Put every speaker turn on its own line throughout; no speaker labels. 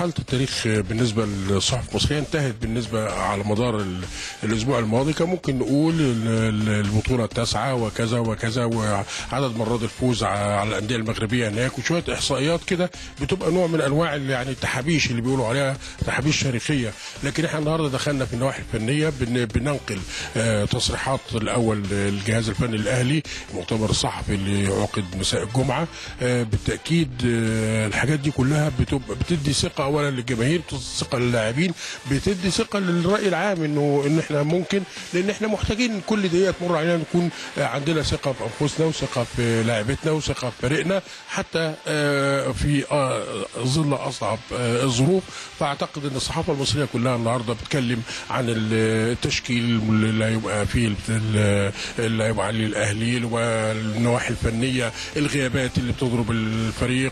مرحله التاريخ بالنسبه للصحف المصريه انتهت بالنسبه على مدار ال- الاسبوع الماضي كان ممكن نقول ال- ال- البطوله التاسعه وكذا وكذا وعدد مرات الفوز ع- على الانديه المغربيه هناك وشويه احصائيات كده بتبقى نوع من انواع ال- يعني التحابيش اللي بيقولوا عليها تحابيش تاريخيه لكن احنا النهارده دخلنا في النواحي الفنيه بن- بننقل آه، تصريحات الاول الجهاز الفني الاهلي المؤتمر الصحفي اللي عقد مساء الجمعه آه، بالتاكيد آه، الحاجات دي كلها بتبقى بتدي ثقه اولا للجماهير بتدي ثقه للاعبين بتدي ثقه للراي العام انه ان احنا ممكن لان احنا محتاجين كل دقيقه تمر علينا نكون آه، عندنا ثقه في انفسنا وثقه في لاعبتنا وثقه في فريقنا حتى آه، في آه، ظل اصعب آه، الظروف فاعتقد ان الصحافه المصريه كلها النهارده بتتكلم عن التشكيل اللي هيبقى فيه ال- اللي هيبقى عليه الاهلي والنواحي الفنيه الغيابات اللي بتضرب الفريق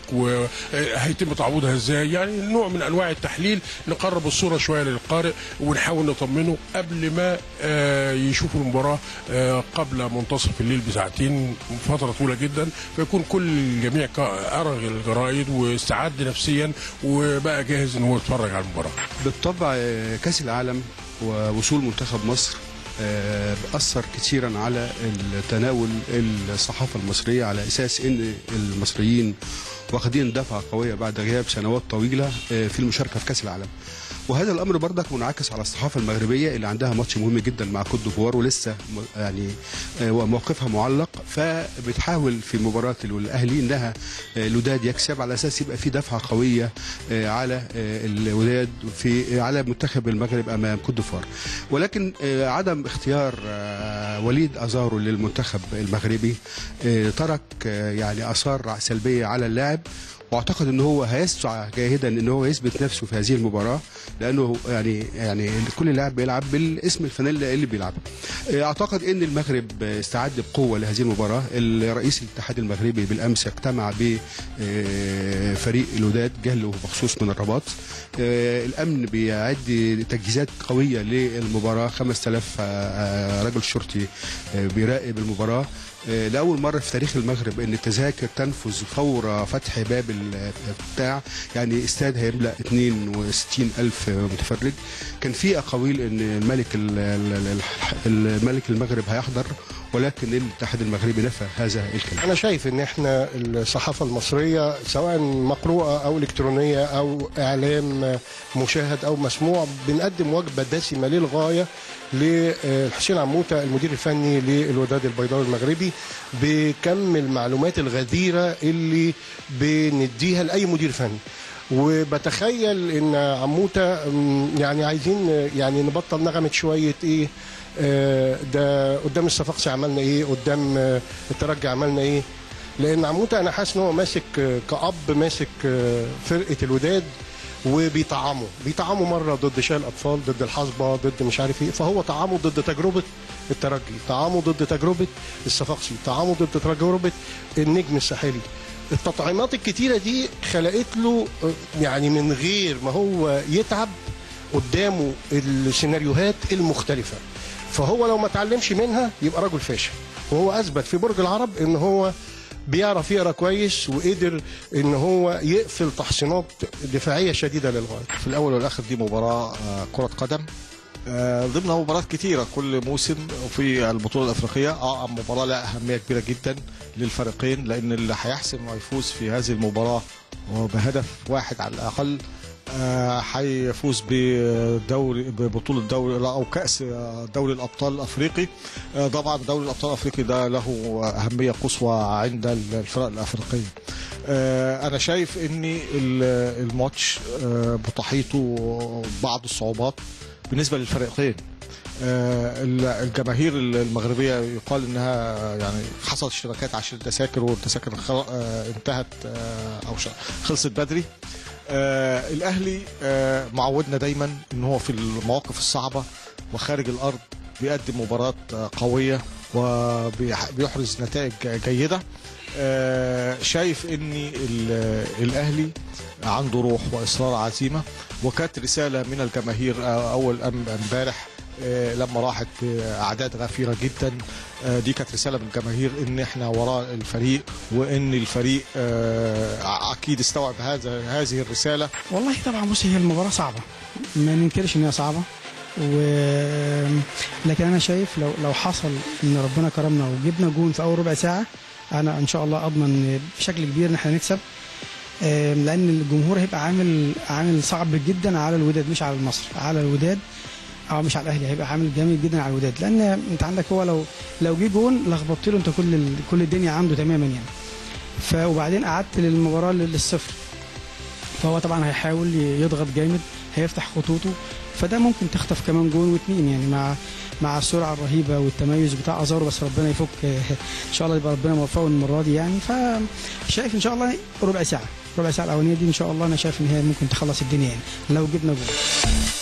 وهيتم تعويضها ازاي يعني نوع من انواع التحليل نقرب الصوره شويه للقارئ ونحاول نطمنه قبل ما آه، يشوف المباراه آه، قبل منتصف الليل بساعتين فتره طويله جدا فيكون كل الجميع كا- ارغ الجرايد واستعد نفسيا وبقى جاهز ان هو يتفرج على المباراه
بالطبع آه، كاس العالم ووصول منتخب مصر آه، أثر كثيرا على تناول الصحافة المصرية على أساس أن المصريين واخدين دفعة قوية بعد غياب سنوات طويلة آه، في المشاركة في كأس العالم وهذا الامر برضك منعكس على الصحافه المغربيه اللي عندها ماتش مهم جدا مع كوت ديفوار ولسه م- يعني آه، موقفها معلق فبتحاول في مباراه الاهلي انها آه، الوداد يكسب على اساس يبقى في دفعه قويه آه، على آه، الوداد في على منتخب المغرب امام كوت ديفوار ولكن آه، عدم اختيار آه، وليد ازارو للمنتخب المغربي آه، ترك آه، يعني اثار سلبيه على اللاعب واعتقد ان هو هيسعى جاهدا ان هو يثبت نفسه في هذه المباراه لانه يعني يعني كل لاعب بيلعب بالاسم الفانيلا اللي بيلعبه. اعتقد ان المغرب استعد بقوه لهذه المباراه، الرئيس الاتحاد المغربي بالامس اجتمع بفريق الوداد جهله مخصوص من الرباط. آه، الامن بيعد تجهيزات قويه للمباراه 5000 آه، رجل شرطي آه، بيراقب المباراه آه، لأول مرة في تاريخ المغرب إن التذاكر تنفذ فور فتح باب ال- بتاع يعني استاد هيملأ 62 ألف متفرج كان في أقاويل إن الملك ال- ال- ال- الملك المغرب هيحضر ولكن الاتحاد المغربي نفى هذا الكلام
انا شايف ان احنا الصحافه المصريه سواء مقروءه او الكترونيه او اعلام مشاهد او مسموع بنقدم وجبه دسمه للغايه لحسين عموته المدير الفني للوداد البيضاوي المغربي بكم المعلومات الغزيره اللي بنديها لاي مدير فني وبتخيل ان عموته أم، يعني عايزين يعني نبطل نغمه شويه ايه آه، ده قدام الصفاقسي عملنا ايه قدام آه، الترجي عملنا ايه لان عموته انا حاسس ان هو ماسك آه، كاب ماسك آه، فرقه الوداد وبيطعموا بيطعموا مره ضد شاي الاطفال ضد الحصبه ضد مش عارف ايه فهو طعمه ضد تجربه الترجي طعمه ضد تجربه الصفاقسي طعمه ضد تجربه النجم الساحلي التطعيمات الكتيره دي خلقت له آه، يعني من غير ما هو يتعب قدامه السيناريوهات المختلفه فهو لو ما اتعلمش منها يبقى رجل فاشل وهو اثبت في برج العرب ان هو بيعرف يقرا كويس وقدر ان هو يقفل تحصينات دفاعيه شديده للغايه
في الاول والاخر دي مباراه آه، كره قدم آه، ضمن مباريات كتيرة كل موسم في البطولة الأفريقية اه مباراة لها أهمية كبيرة جدا للفريقين لأن اللي هيحسم ويفوز في هذه المباراة وبهدف واحد على الأقل آه، هيفوز بدوري ببطولة دوري لا، أو كأس آه، دوري الأبطال الأفريقي آه، طبعا دوري الأبطال الأفريقي ده له أهمية قصوى عند الفرق الأفريقية آه، انا شايف ان ال- الماتش آه، بتحيطه بعض الصعوبات بالنسبه للفريقين آه، ال- الجماهير المغربيه يقال انها يعني حصلت اشتراكات عشان التذاكر والتذاكر خل- آه، انتهت آه، او ش- خلصت بدري آه، الاهلي آه، معودنا دايما ان هو في المواقف الصعبه وخارج الارض بيقدم مباراه آه، قويه وبيحرز نتائج جيده آه، شايف ان ال- الاهلي عنده روح واصرار عزيمه وكانت رساله من الجماهير آه، اول أم- امبارح آه، لما راحت آه، اعداد غفيره جدا آه، دي كانت رساله من الجماهير ان احنا وراء الفريق وان الفريق آه، اكيد استوعب هذا هذه الرساله
والله طبعا بص هي المباراة صعبة ما ننكرش ان هي صعبة و... لكن انا شايف لو لو حصل ان ربنا كرمنا وجبنا جون في اول ربع ساعة انا ان شاء الله اضمن بشكل كبير ان احنا نكسب آم، لان الجمهور هيبقى عامل عامل صعب جدا على الوداد مش على المصر على الوداد او مش على الاهلي هيبقى عامل جامد جدا على الوداد لان انت عندك هو لو لو جه جون لخبطت له انت كل ال... كل الدنيا عنده تماما يعني ف وبعدين قعدت للمباراه للصفر فهو طبعا هيحاول يضغط جامد هيفتح خطوطه فده ممكن تخطف كمان جون واتنين يعني مع مع السرعه الرهيبه والتميز بتاع ازارو بس ربنا يفك ان شاء الله يبقى ربنا موفقه المره دي يعني فشايف ان شاء الله ربع ساعه ربع ساعه الاولانيه دي ان شاء الله انا شايف ان هي ممكن تخلص الدنيا يعني لو جبنا جون